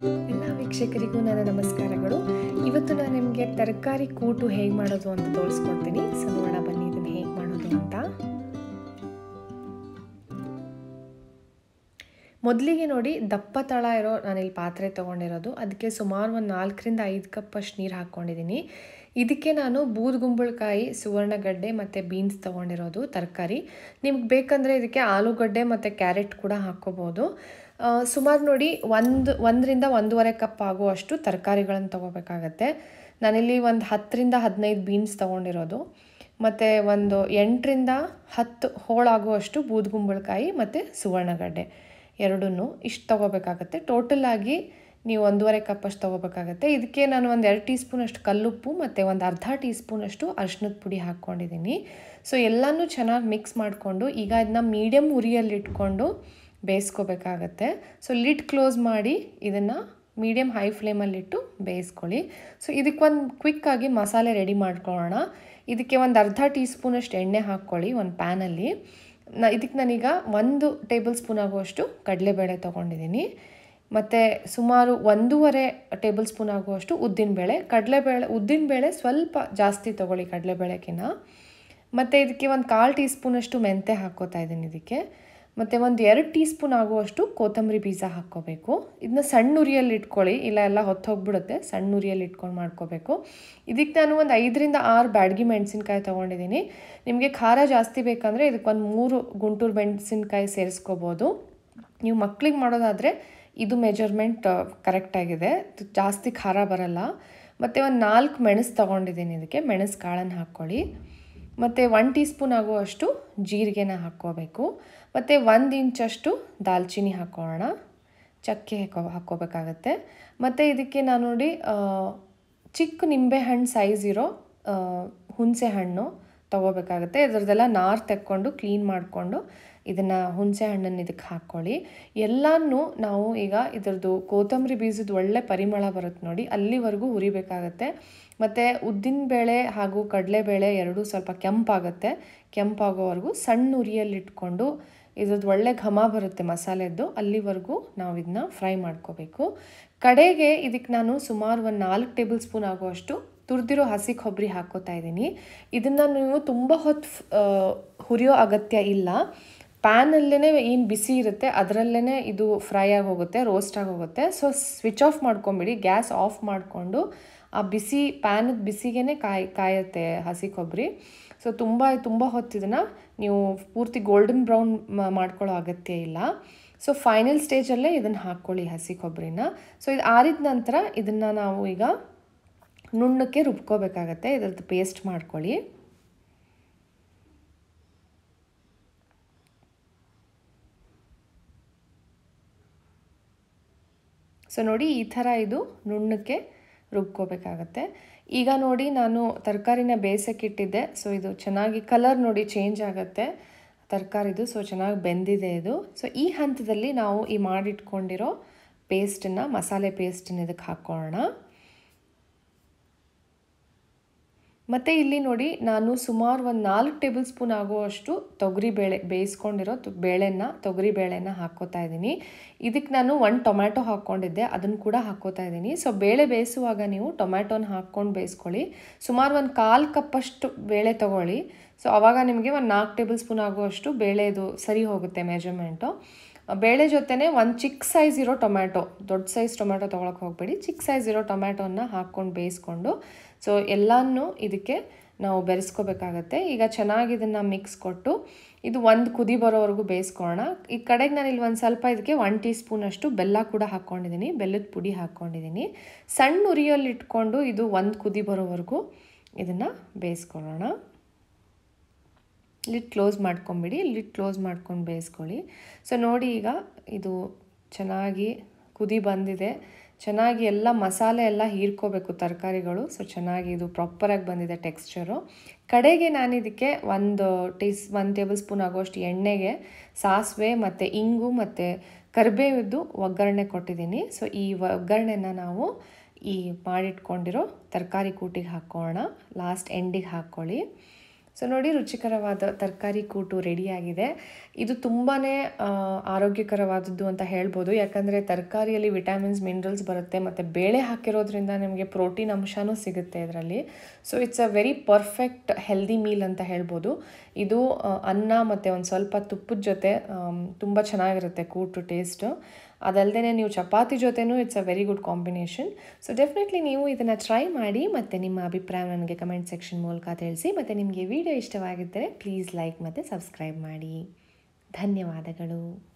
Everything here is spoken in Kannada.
ಎಲ್ಲ ವೀಕ್ಷಕರಿಗೂ ನನ್ನ ನಮಸ್ಕಾರಗಳು ಇವತ್ತು ನಾನು ನಿಮಗೆ ತರಕಾರಿ ಕೂಟು ಹೇಗೆ ಮಾಡೋದು ಅಂತ ತೋರಿಸ್ಕೊಡ್ತೀನಿ ಸೊ ನೋಡೋಣ ಬನ್ನಿ ಇದನ್ನು ಹೇಗೆ ಮಾಡೋದು ಅಂತ ಮೊದಲಿಗೆ ನೋಡಿ ದಪ್ಪ ತಳ ಇರೋ ನಾನಿಲ್ಲಿ ಪಾತ್ರೆ ತೊಗೊಂಡಿರೋದು ಅದಕ್ಕೆ ಸುಮಾರು ಒಂದು ನಾಲ್ಕರಿಂದ ಐದು ಕಪ್ ಅಷ್ಟು ನೀರು ಹಾಕ್ಕೊಂಡಿದ್ದೀನಿ ಇದಕ್ಕೆ ನಾನು ಬೂದುಗುಂಬಳಕಾಯಿ ಸುವರ್ಣಗಡ್ಡೆ ಮತ್ತು ಬೀನ್ಸ್ ತೊಗೊಂಡಿರೋದು ತರಕಾರಿ ನಿಮ್ಗೆ ಬೇಕಂದರೆ ಇದಕ್ಕೆ ಆಲೂಗಡ್ಡೆ ಮತ್ತು ಕ್ಯಾರೆಟ್ ಕೂಡ ಹಾಕ್ಕೋಬೋದು ಸುಮಾರು ನೋಡಿ ಒಂದು ಒಂದರಿಂದ ಒಂದೂವರೆ ಕಪ್ ಆಗುವಷ್ಟು ತರಕಾರಿಗಳನ್ನು ತೊಗೋಬೇಕಾಗತ್ತೆ ನಾನಿಲ್ಲಿ ಒಂದು ಹತ್ತರಿಂದ ಹದಿನೈದು ಬೀನ್ಸ್ ತೊಗೊಂಡಿರೋದು ಮತ್ತು ಒಂದು ಎಂಟರಿಂದ ಹತ್ತು ಹೋಳಾಗುವಷ್ಟು ಬೂದುಗುಂಬಳಕಾಯಿ ಮತ್ತು ಸುವರ್ಣಗಡ್ಡೆ ಎರಡನ್ನೂ ಇಷ್ಟು ತೊಗೋಬೇಕಾಗತ್ತೆ ಟೋಟಲ್ ಆಗಿ ನೀವು ಒಂದೂವರೆ ಕಪ್ ಅಷ್ಟು ತೊಗೋಬೇಕಾಗತ್ತೆ ಇದಕ್ಕೆ ನಾನು ಒಂದು ಎರಡು ಟೀ ಸ್ಪೂನಷ್ಟು ಕಲ್ಲುಪ್ಪು ಮತ್ತು ಒಂದು ಅರ್ಧ ಟೀ ಸ್ಪೂನಷ್ಟು ಅರ್ಶಿನದ ಪುಡಿ ಹಾಕ್ಕೊಂಡಿದ್ದೀನಿ ಸೊ ಎಲ್ಲನೂ ಚೆನ್ನಾಗಿ ಮಿಕ್ಸ್ ಮಾಡಿಕೊಂಡು ಈಗ ಇದನ್ನ ಮೀಡಿಯಮ್ ಉರಿಯಲ್ಲಿ ಇಟ್ಕೊಂಡು ಬೇಯಿಸ್ಕೋಬೇಕಾಗತ್ತೆ ಸೊ ಲಿಡ್ ಕ್ಲೋಸ್ ಮಾಡಿ ಇದನ್ನು ಮೀಡಿಯಮ್ ಹೈ ಫ್ಲೇಮಲ್ಲಿಟ್ಟು ಬೇಯಿಸ್ಕೊಳ್ಳಿ ಸೊ ಇದಕ್ಕೊಂದು ಕ್ವಿಕ್ಕಾಗಿ ಮಸಾಲೆ ರೆಡಿ ಮಾಡ್ಕೊಳ್ಳೋಣ ಇದಕ್ಕೆ ಒಂದು ಅರ್ಧ ಟೀ ಸ್ಪೂನಷ್ಟು ಎಣ್ಣೆ ಹಾಕ್ಕೊಳ್ಳಿ ಒಂದು ಪ್ಯಾನಲ್ಲಿ ನ ಇದಕ್ಕೆ ನಾನೀಗ ಒಂದು ಟೇಬಲ್ ಸ್ಪೂನ್ ಆಗುವಷ್ಟು ಕಡಲೆಬೇಳೆ ತೊಗೊಂಡಿದ್ದೀನಿ ಮತ್ತು ಸುಮಾರು ಒಂದೂವರೆ ಟೇಬಲ್ ಸ್ಪೂನ್ ಆಗುವಷ್ಟು ಉದ್ದಿನಬೇಳೆ ಕಡಲೆಬೇಳೆ ಉದ್ದಿನಬೇಳೆ ಸ್ವಲ್ಪ ಜಾಸ್ತಿ ತೊಗೊಳ್ಳಿ ಕಡಲೆಬೇಳೆಕಿನ್ನ ಮತ್ತು ಇದಕ್ಕೆ ಒಂದು ಕಾಲು ಟೀ ಸ್ಪೂನಷ್ಟು ಮೆಂತೆ ಹಾಕ್ಕೋತಾ ಇದ್ದೀನಿ ಇದಕ್ಕೆ ಮತ್ತು ಒಂದು ಎರಡು ಟೀ ಸ್ಪೂನ್ ಆಗುವಷ್ಟು ಕೊತ್ತಂಬರಿ ಬೀಜ ಹಾಕ್ಕೋಬೇಕು ಇದನ್ನ ಸಣ್ಣ ಉರಿಯಲ್ಲಿ ಇಟ್ಕೊಳ್ಳಿ ಇಲ್ಲ ಎಲ್ಲ ಹೊತ್ತು ಹೋಗ್ಬಿಡುತ್ತೆ ಸಣ್ಣ ಉರಿಯಲ್ಲಿ ಇಟ್ಕೊಂಡು ಮಾಡ್ಕೋಬೇಕು ಇದಕ್ಕೆ ನಾನು ಒಂದು ಐದರಿಂದ ಆರು ಬ್ಯಾಡ್ಗಿ ಮೆಣಸಿನ್ಕಾಯಿ ತೊಗೊಂಡಿದ್ದೀನಿ ನಿಮಗೆ ಖಾರ ಜಾಸ್ತಿ ಬೇಕಂದರೆ ಇದಕ್ಕೊಂದು ಮೂರು ಗುಂಟೂರು ಮೆಣಸಿನ್ಕಾಯಿ ಸೇರಿಸ್ಕೋಬೋದು ನೀವು ಮಕ್ಳಿಗೆ ಮಾಡೋದಾದರೆ ಇದು ಮೆಜರ್ಮೆಂಟ್ ಕರೆಕ್ಟಾಗಿದೆ ಜಾಸ್ತಿ ಖಾರ ಬರಲ್ಲ ಮತ್ತು ಒಂದು ನಾಲ್ಕು ಮೆಣಸು ತೊಗೊಂಡಿದ್ದೀನಿ ಇದಕ್ಕೆ ಮೆಣಸು ಕಾಳನ್ನು ಹಾಕ್ಕೊಳ್ಳಿ ಮತ್ತು ಒನ್ ಟೀ ಸ್ಪೂನ್ ಆಗುವಷ್ಟು ಜೀರಿಗೆನ ಹಾಕ್ಕೋಬೇಕು ಮತ್ತು ಒಂದು ಇಂಚಷ್ಟು ದಾಲ್ಚಿನ್ನಿ ಹಾಕ್ಕೊಳ್ಳೋಣ ಚಕ್ಕೆ ಹಾಕೋ ಹಾಕ್ಕೋಬೇಕಾಗತ್ತೆ ಮತ್ತು ಇದಕ್ಕೆ ನಾನು ನೋಡಿ ಚಿಕ್ಕ ನಿಂಬೆಹಣ್ಣು ಸೈಜ್ ಇರೋ ಹುಣಸೆ ಹಣ್ಣು ತೊಗೋಬೇಕಾಗತ್ತೆ ಇದ್ರದ್ದೆಲ್ಲ ನಾರು ತೆಕ್ಕೊಂಡು ಕ್ಲೀನ್ ಮಾಡಿಕೊಂಡು ಇದನ್ನು ಹುಣಸೆ ಹಣ್ಣನ್ನು ಇದಕ್ಕೆ ಹಾಕ್ಕೊಳ್ಳಿ ಎಲ್ಲನೂ ನಾವು ಈಗ ಇದ್ರದ್ದು ಕೊತ್ತಂಬರಿ ಬೀಜದ ಒಳ್ಳೆ ಪರಿಮಳ ಬರುತ್ತೆ ನೋಡಿ ಅಲ್ಲಿವರೆಗೂ ಹುರಿಬೇಕಾಗತ್ತೆ ಮತ್ತು ಉದ್ದಿನಬೇಳೆ ಹಾಗೂ ಕಡಲೆಬೇಳೆ ಎರಡೂ ಸ್ವಲ್ಪ ಕೆಂಪಾಗುತ್ತೆ ಕೆಂಪಾಗೋವರೆಗೂ ಸಣ್ಣ ಉರಿಯಲ್ಲಿಟ್ಕೊಂಡು ಇದ್ರದ್ದು ಒಳ್ಳೆ ಘಮ ಬರುತ್ತೆ ಮಸಾಲೆದ್ದು ಅಲ್ಲಿವರೆಗೂ ನಾವು ಇದನ್ನ ಫ್ರೈ ಮಾಡ್ಕೋಬೇಕು ಕಡೆಗೆ ಇದಕ್ಕೆ ನಾನು ಸುಮಾರು ಒಂದು ನಾಲ್ಕು ಟೇಬಲ್ ಸ್ಪೂನ್ ಆಗುವಷ್ಟು ತುರಿದಿರೋ ಹಸಿ ಕೊಬ್ಬರಿ ಹಾಕ್ಕೋತಾ ಇದ್ದೀನಿ ಇದನ್ನು ನೀವು ತುಂಬ ಹೊತ್ತು ಹುರಿಯೋ ಅಗತ್ಯ ಇಲ್ಲ ಪ್ಯಾನಲ್ಲೇ ಏನು ಬಿಸಿ ಇರುತ್ತೆ ಅದರಲ್ಲೇ ಇದು ಫ್ರೈ ಆಗಿ ಹೋಗುತ್ತೆ ರೋಸ್ಟ್ ಆಗಿ ಹೋಗುತ್ತೆ ಸೊ ಸ್ವಿಚ್ ಆಫ್ ಮಾಡ್ಕೊಂಬಿಡಿ ಗ್ಯಾಸ್ ಆಫ್ ಮಾಡಿಕೊಂಡು ಆ ಬಿಸಿ ಪ್ಯಾನದ ಬಿಸಿಗೇ ಕಾಯಿ ಕಾಯುತ್ತೆ ಹಸಿ ಕೊಬ್ಬರಿ ಸೊ ತುಂಬ ತುಂಬ ಹೊತ್ತು ಇದನ್ನು ನೀವು ಪೂರ್ತಿ ಗೋಲ್ಡನ್ ಬ್ರೌನ್ ಮಾಡ್ಕೊಳ್ಳೋ ಅಗತ್ಯ ಇಲ್ಲ ಸೊ ಫೈನಲ್ ಸ್ಟೇಜಲ್ಲೇ ಇದನ್ನು ಹಾಕ್ಕೊಳ್ಳಿ ಹಸಿ ಕೊಬ್ಬರಿನ ಸೊ ಇದು ಆರಿದ ನಂತರ ಇದನ್ನು ನಾವು ಈಗ ನುಣ್ಣಕ್ಕೆ ರುಬ್ಕೋಬೇಕಾಗತ್ತೆ ಇದ್ರದ್ದು ಪೇಸ್ಟ್ ಮಾಡ್ಕೊಳ್ಳಿ ಸೊ ನೋಡಿ ಈ ಥರ ಇದು ನುಣ್ಣಕ್ಕೆ ರುಬ್ಕೋಬೇಕಾಗತ್ತೆ ಈಗ ನೋಡಿ ನಾನು ತರಕಾರಿನ ಬೇಯಿಸೋಕ್ಕಿಟ್ಟಿದ್ದೆ ಸೊ ಇದು ಚೆನ್ನಾಗಿ ಕಲರ್ ನೋಡಿ ಚೇಂಜ್ ಆಗುತ್ತೆ ತರಕಾರಿದು ಸೊ ಚೆನ್ನಾಗಿ ಬೆಂದಿದೆ ಇದು ಸೊ ಈ ಹಂತದಲ್ಲಿ ನಾವು ಈ ಮಾಡಿಟ್ಕೊಂಡಿರೋ ಪೇಸ್ಟನ್ನು ಮಸಾಲೆ ಪೇಸ್ಟನ್ನ ಇದಕ್ಕೆ ಹಾಕ್ಕೊಳ್ಳೋಣ ಮತ್ತು ಇಲ್ಲಿ ನೋಡಿ ನಾನು ಸುಮಾರು ಒಂದು ನಾಲ್ಕು ಟೇಬಲ್ ಸ್ಪೂನ್ ಆಗುವಷ್ಟು ತೊಗರಿ ಬೇಳೆ ಬೇಯಿಸ್ಕೊಂಡಿರೋ ಬೇಳೆನ ತೊಗರಿ ಬೇಳೆನ ಹಾಕ್ಕೋತಾ ಇದ್ದೀನಿ ಇದಕ್ಕೆ ನಾನು ಒಂದು ಟೊಮ್ಯಾಟೊ ಹಾಕ್ಕೊಂಡಿದ್ದೆ ಅದನ್ನು ಕೂಡ ಹಾಕ್ಕೋತಾ ಇದ್ದೀನಿ ಸೊ ಬೇಳೆ ಬೇಯಿಸುವಾಗ ನೀವು ಟೊಮ್ಯಾಟೊನ ಹಾಕ್ಕೊಂಡು ಬೇಯಿಸ್ಕೊಳ್ಳಿ ಸುಮಾರು ಒಂದು ಕಾಲು ಕಪ್ಪಷ್ಟು ಬೇಳೆ ತೊಗೊಳ್ಳಿ ಸೊ ಆವಾಗ ನಿಮಗೆ ಒಂದು ನಾಲ್ಕು ಟೇಬಲ್ ಸ್ಪೂನ್ ಆಗುವಷ್ಟು ಬೇಳೆದು ಸರಿ ಹೋಗುತ್ತೆ ಮೆಜರ್ಮೆಂಟು ಬೇಳೆ ಜೊತೆನೇ ಒಂದು ಚಿಕ್ಕ ಸೈಜ್ ಇರೋ ಟೊಮ್ಯಾಟೊ ದೊಡ್ಡ ಸೈಜ್ ಟೊಮ್ಯಾಟೊ ತೊಗೊಳಕ್ಕೆ ಹೋಗಬೇಡಿ ಚಿಕ್ಕ ಸೈಜ್ ಇರೋ ಟೊಮ್ಯಾಟೊನ ಹಾಕ್ಕೊಂಡು ಬೇಯಿಸ್ಕೊಂಡು ಸೊ ಎಲ್ಲನೂ ಇದಕ್ಕೆ ನಾವು ಬೆರೆಸ್ಕೋಬೇಕಾಗತ್ತೆ ಈಗ ಚೆನ್ನಾಗಿ ಇದನ್ನು ಮಿಕ್ಸ್ ಕೊಟ್ಟು ಇದು ಒಂದು ಕುದಿ ಬರೋವರೆಗೂ ಬೇಯಿಸ್ಕೊಳ್ಳೋಣ ಈ ಕಡೆಗೆ ನಾನು ಇಲ್ಲಿ ಒಂದು ಸ್ವಲ್ಪ ಇದಕ್ಕೆ ಒನ್ ಟೀ ಸ್ಪೂನಷ್ಟು ಬೆಲ್ಲ ಕೂಡ ಹಾಕ್ಕೊಂಡಿದ್ದೀನಿ ಬೆಲ್ಲದ ಪುಡಿ ಹಾಕ್ಕೊಂಡಿದ್ದೀನಿ ಸಣ್ಣ ಉರಿಯಲ್ಲಿ ಇಟ್ಕೊಂಡು ಇದು ಒಂದು ಕುದಿ ಬರೋವರೆಗೂ ಇದನ್ನು ಬೇಯಿಸ್ಕೊಳ್ಳೋಣ ಲಿಡ್ ಕ್ಲೋಸ್ ಮಾಡ್ಕೊಂಬಿಡಿ ಲಿಡ್ ಕ್ಲೋಸ್ ಮಾಡ್ಕೊಂಡು ಬೇಯಿಸ್ಕೊಳ್ಳಿ ಸೊ ನೋಡಿ ಈಗ ಇದು ಚೆನ್ನಾಗಿ ಕುದಿ ಬಂದಿದೆ ಚೆನ್ನಾಗಿ ಎಲ್ಲ ಮಸಾಲೆ ಎಲ್ಲ ಹೀರ್ಕೋಬೇಕು ತರಕಾರಿಗಳು ಸೊ ಚೆನ್ನಾಗಿ ಇದು ಪ್ರಾಪರಾಗಿ ಬಂದಿದೆ ಟೆಕ್ಸ್ಚರು ಕಡೆಗೆ ನಾನು ಇದಕ್ಕೆ ಒಂದು ಟೀಸ್ ಒಂದು ಟೇಬಲ್ ಸ್ಪೂನ್ ಆಗುವಷ್ಟು ಎಣ್ಣೆಗೆ ಸಾಸಿವೆ ಮತ್ತು ಇಂಗು ಮತ್ತು ಕರಿಬೇವಿದ್ದು ಒಗ್ಗರಣೆ ಕೊಟ್ಟಿದ್ದೀನಿ ಸೊ ಈ ಒಗ್ಗರಣೆನ ನಾವು ಈ ಮಾಡಿಟ್ಕೊಂಡಿರೋ ತರಕಾರಿ ಕೂಟಿಗೆ ಹಾಕ್ಕೊಳ್ಳೋಣ ಲಾಸ್ಟ್ ಎಂಡಿಗೆ ಹಾಕ್ಕೊಳ್ಳಿ ಸೊ ನೋಡಿ ರುಚಿಕರವಾದ ತರಕಾರಿ ಕೂಟು ರೆಡಿಯಾಗಿದೆ ಇದು ತುಂಬಾ ಆರೋಗ್ಯಕರವಾದದ್ದು ಅಂತ ಹೇಳ್ಬೋದು ಯಾಕಂದರೆ ತರಕಾರಿಯಲ್ಲಿ ವಿಟಮಿನ್ಸ್ ಮಿನರಲ್ಸ್ ಬರುತ್ತೆ ಮತ್ತು ಬೇಳೆ ಹಾಕಿರೋದ್ರಿಂದ ನಿಮಗೆ ಪ್ರೋಟೀನ್ ಅಂಶನೂ ಸಿಗುತ್ತೆ ಇದರಲ್ಲಿ so it's a very perfect healthy meal ಅಂತ ಹೇಳ್ಬೋದು ಇದು ಆ, ಅನ್ನ ಮತ್ತು ಒಂದು ಸ್ವಲ್ಪ ತುಪ್ಪದ ಜೊತೆ ತುಂಬ ಚೆನ್ನಾಗಿರುತ್ತೆ ಕೂಟು ಟೇಸ್ಟು ಅದಲ್ಲದೆ ನೀವು ಚಪಾತಿ ಜೊತೆನೂ it's a very good combination so definitely ನೀವು ಇದನ್ನು ಟ್ರೈ ಮಾಡಿ ಮತ್ತು ನಿಮ್ಮ ಅಭಿಪ್ರಾಯ ನನಗೆ ಕಮೆಂಟ್ ಸೆಕ್ಷನ್ ಮೂಲಕ ತಿಳಿಸಿ ಮತ್ತು ನಿಮಗೆ ವಿಡಿಯೋ ಇಷ್ಟವಾಗಿದ್ದರೆ ಪ್ಲೀಸ್ ಲೈಕ್ ಮತ್ತು ಸಬ್ಸ್ಕ್ರೈಬ್ ಮಾಡಿ ಧನ್ಯವಾದಗಳು